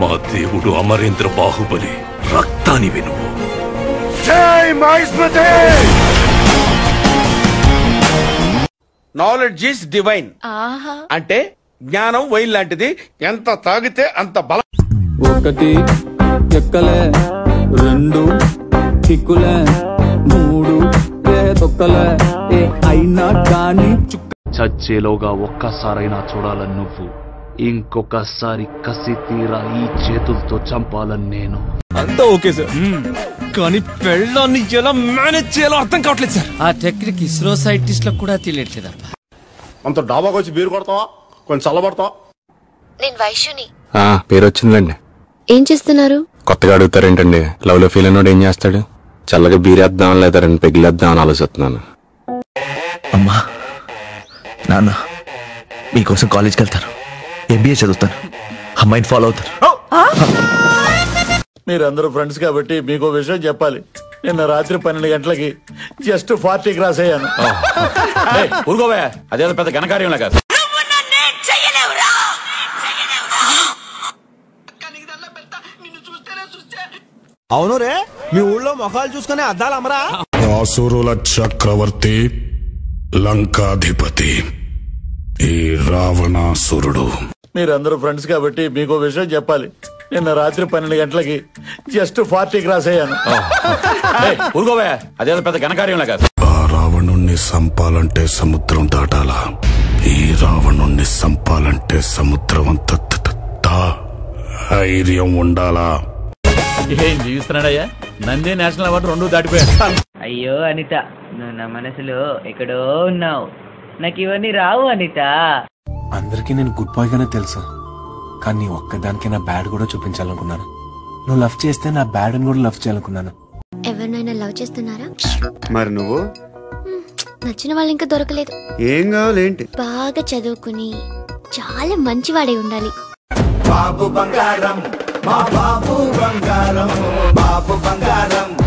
మా దేవుడు అమరేంద్ర బాహుబలి రక్తాన్ని వినువు జై మహిస్మతి నాలెడ్జ్ ఈస్ డివైన్ ఆహా అంటే జ్ఞానం వైన్ లాంటిది ఎంత తాగితే అంత బలం ఒకటి ఎక్కలే రెండు చిక్కులే మూడు రే తొక్కలే ఏ అయినా కానీ చుక్క చచ్చేలోగా ఒక్కసారైనా చూడాలని నువ్వు ఇంకొకసారి కసి తీరా ఈ చేతులతో చంపాలని నేను అంతా ఓకే సార్ కానీ పెళ్ళాన్ని ఎలా మేనేజ్ చేయాలో అర్థం కావట్లేదు సార్ ఆ టెక్నిక్ ఇస్రో సైంటిస్ట్లకు కూడా తెలియట్లేదప్ప అంత డాబాకి వచ్చి బీరు కొడతావా కొంచెం చల్లబడతావా నేను వైశ్యుని పేరు వచ్చిందండి ఏం చేస్తున్నారు కొత్తగా అడుగుతారేంటండి లవ్ లో ఫీల్ అయినోడు ఏం చేస్తాడు చల్లగా బీరేద్దాం లేదా రెండు పెగిలేద్దాం అని ఆలోచిస్తున్నాను అమ్మా నాన్న మీకోసం కాలేజ్కి వెళ్తాను ఎంబీఏ చదువుతాను అమ్మాయిని ఫాలో అవుతారు మీరందరూ ఫ్రెండ్స్ కాబట్టి మీకు విషయం చెప్పాలి నిన్న రాత్రి పన్నెండు గంటలకి జస్ట్ ఫార్టీ క్రాస్ అయ్యాను ఊరుకోవా అదేదో పెద్ద ఘనకార్యంలా కాదు అవును రే మీ ఊళ్ళో మొఖాలు చూసుకునే అద్దాలు అమరా అసురుల చక్రవర్తి లంకాధిపతి ఈ రావణాసురుడు మీరందరూ ఫ్రెండ్స్ కాబట్టి మీకు విషయం చెప్పాలి నిన్న రాత్రి పన్నెండు గంటలకి జస్ట్ ఫార్టీ క్రాస్ అయ్యాను ఊరుకోవా అదేదో పెద్ద ఘనకార్యంలా కాదు ఆ రావణుణ్ణి సంపాలంటే సముద్రం దాటాలా ఈ రావణుణ్ణి సంపాలంటే సముద్రం అంత త- త- త- ధైర్యం ఉండాలా ఏం జీవిస్తున్నాడయ్యా నంది నేషనల్ అవార్డు రెండు దాటిపోయాడు అయ్యో అనిత నువ్వు నా మనసులో ఎక్కడో ఉన్నావు నాకు ఇవన్నీ రావు అనిత అందరికీ నేను గుడ్ బాయ్ గానే తెలుసు కానీ ఒక్కదానికి నా బ్యాడ్ కూడా చూపించాలనుకున్నాను నువ్వు లవ్ చేస్తే నా బ్యాడ్ అని కూడా లవ్ చేయాలనుకున్నాను ఎవరినైనా లవ్ చేస్తున్నారా మరి నువ్వు నచ్చిన వాళ్ళు ఇంకా దొరకలేదు ఏం కావాలేంటి బాగా చదువుకుని చాలా మంచివాడై ఉండాలి బాబు బంగారం మా బాబు బంగారం బాబు బంగారం